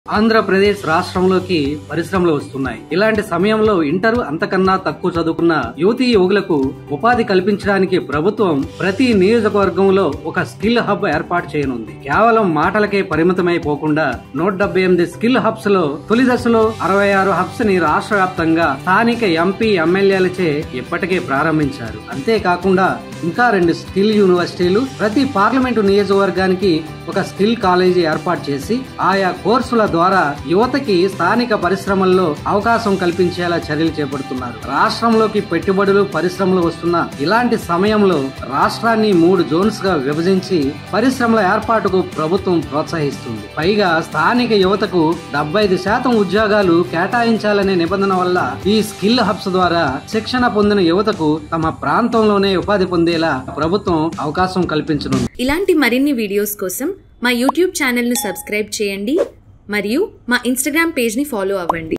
ఆంధ్రప్రదేశ్ రాష్ట్రంలోకి పరిశ్రమలు వస్తున్నాయి ఇలాంటి సమయంలో ఇంటర్ అంతకన్నా తక్కువ చదువుకున్న యువతీ యువకులకు ఉపాధి కల్పించడానికి ప్రభుత్వం ప్రతి నియోజకవర్గంలో ఒక స్కిల్ హబ్ ఏర్పాటు చేయనుంది కేవలం మాటలకే పరిమితమైపోకుండా నూట డెబ్బై ఎనిమిది స్కిల్ హబ్స్ లో తొలి దశలో అరవై ఆరు హబ్స్ ని రాష్ట్ర వ్యాప్తంగా స్థానిక ఎంపీ ఎమ్మెల్యేలచే ఇప్పటికే ప్రారంభించారు అంతేకాకుండా ఇంకా రెండు స్కిల్ యూనివర్సిటీలు ప్రతి పార్లమెంటు నియోజకవర్గానికి ఒక స్కిల్ కాలేజీ ఏర్పాటు చేసి ఆయా కోర్సుల ద్వారా యువతకి స్థానిక పరిశ్రమల్లో అవకాశం కల్పించేలా చర్యలు చేపడుతున్నారు రాష్ట్రంలోకి పెట్టుబడులు పరిశ్రమలు వస్తున్న ఇలాంటి సమయంలో రాష్ట్రాన్ని మూడు జోన్స్ గా విభజించి పరిశ్రమల ఏర్పాటుకు ప్రభుత్వం ప్రోత్సహిస్తుంది పైగా స్థానిక యువతకు డెబ్బై ఐదు శాతం ఉద్యోగాలు కేటాయించాలనే నిబంధన వల్ల ఈ స్కిల్ హబ్స్ ద్వారా శిక్షణ పొందిన యువతకు తమ ప్రాంతంలోనే ఉపాధి పొందేలా ప్రభుత్వం అవకాశం కల్పించనుంది ఇలాంటి మరిన్ని వీడియోస్ కోసం మా యూట్యూబ్ ఛానల్ను సబ్స్క్రైబ్ చేయండి మరియు మా ఇన్స్టాగ్రామ్ పేజ్ని ఫాలో అవ్వండి